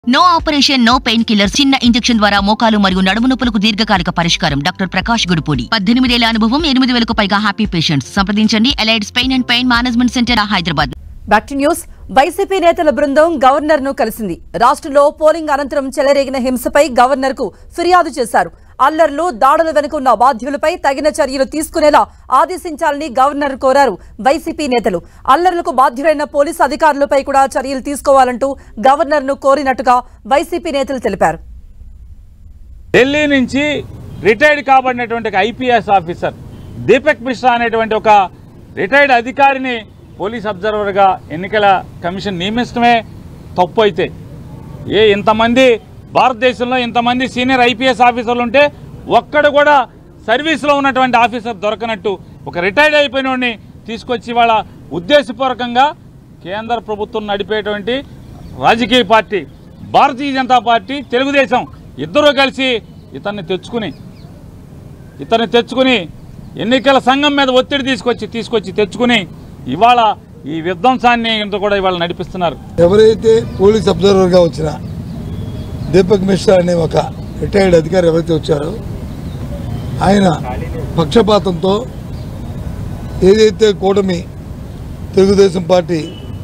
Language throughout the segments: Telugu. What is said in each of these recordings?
no operation no painkiller చిన్న ఇంజెక్షన్ ద్వారా మోకాలు మరియు నడుము నొప్పులకు దీర్ఘకాలిక పరిష్కారం డాక్టర్ ప్రకాష్ గుడిపూడి పద్దెనిమిదేళ్ల అనుభవం ఎనిమిది వేలకు పైగా హ్యాపీ పేషెంట్స్ సంప్రదించండి Allied's pain and pain management centre Hyderabad back to news YCP నేతల బృందం గవర్నర్ ను కలిసింది రాష్ట్రంలో పోలింగ్ అనంతరం చెలరేగిన హింసపై గవర్నర్ కు ఫిర్యాదు చేశారు అల్లర్లు దాడుల వెనుక ఉన్న బాధ్యులపై తగిన చర్యలు తీసుకునేలా ఆదేశించాలని గవర్నర్ కోరారు వైసీపీ నేతలు అల్లర్లకు బాధ్యులైన పోలీసు అధికారులపై కూడా చర్యలు తీసుకోవాలంటూ గవర్నర్ ను కోరినట్టుగా వైసీపీ నేతలు తెలిపారు ఢిల్లీ నుంచి రిటైర్డ్ కాబడినటువంటి ఒక ఐపీఎస్ ఆఫీసర్ దీపక్ మిశ్రా అనేటువంటి ఒక రిటైర్డ్ అధికారిని పోలీస్ అబ్జర్వర్గా ఎన్నికల కమిషన్ నియమించడమే తప్పు అయితే ఏ ఇంతమంది భారతదేశంలో ఇంతమంది సీనియర్ ఐపీఎస్ ఆఫీసర్లు ఉంటే ఒక్కడు కూడా సర్వీస్లో ఉన్నటువంటి ఆఫీసర్ దొరకనట్టు ఒక రిటైర్డ్ అయిపోయిన వాడిని తీసుకొచ్చి వాళ్ళ ఉద్దేశపూర్వకంగా కేంద్ర ప్రభుత్వం నడిపేటువంటి రాజకీయ పార్టీ భారతీయ జనతా పార్టీ తెలుగుదేశం ఇద్దరూ కలిసి ఇతన్ని తెచ్చుకుని ఇతన్ని తెచ్చుకుని ఎన్నికల సంఘం మీద ఒత్తిడి తీసుకొచ్చి తీసుకొచ్చి తెచ్చుకుని ఇవాళ ఈ విధ్వంసాన్ని ఇంత కూడా ఇవాళ నడిపిస్తున్నారు ఎవరైతే పోలీస్ అబ్జర్వర్గా వచ్చిన దీపక్ మిశ్రా అనే ఒక రిటైర్డ్ అధికారి ఎవరైతే వచ్చారో ఆయన పక్షపాతంతో ఏదైతే కూటమి తెలుగుదేశం పార్టీ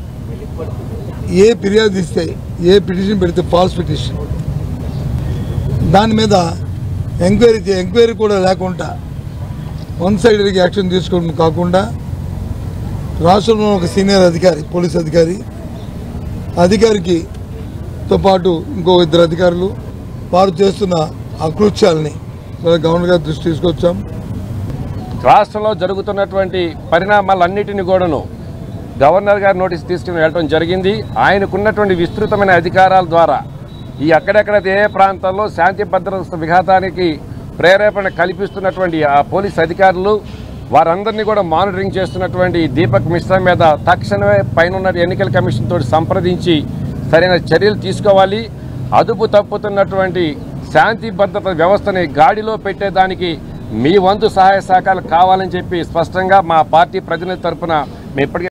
ఏ ఫిర్యాదు ఇస్తే ఏ పిటిషన్ పెడితే ఫాల్స్ పిటిషన్ దాని మీద ఎంక్వైరీ చే- ఎంక్వైరీ కూడా లేకుండా వన్ సైడెడ్గా యాక్షన్ తీసుకోవడం కాకుండా రాష్ట్రంలో ఒక సీనియర్ అధికారి పోలీస్ అధికారి అధికారికి తో పాటు ఇంకో ఇద్దరు అధికారులు వారు చేస్తున్న అకృత్యాలని మన గవర్నర్ గారి దృష్టి తీసుకొచ్చాం రాష్ట్రంలో జరుగుతున్నటువంటి పరిణామాలన్నిటిని కూడాను గవర్నర్ గారి నోటీస్ తీసుకుని వెళ్ళడం జరిగింది ఆయనకున్నటువంటి విస్తృతమైన అధికారాల ద్వారా ఈ అక్కడెక్కడ ఏ ప్రాంతాల్లో శాంతి భద్రత విఘాతానికి ప్రేరేపణ కల్పిస్తున్నటువంటి ఆ పోలీస్ అధికారులు వారందరినీ కూడా మానిటరింగ్ చేస్తున్నటువంటి దీపక్ మిశ్రా మీద తక్షణమే పైన ఎన్నికల కమిషన్ తోటి సంప్రదించి సరైన చర్యలు తీసుకోవాలి అదుపు తప్పుతున్నటువంటి శాంతి భద్రత వ్యవస్థని గాడిలో పెట్టేదానికి మీ వంతు సహాయ సహకారాలు కావాలని చెప్పి స్పష్టంగా మా పార్టీ ప్రతినిధి తరపున మేము ఇప్పటికే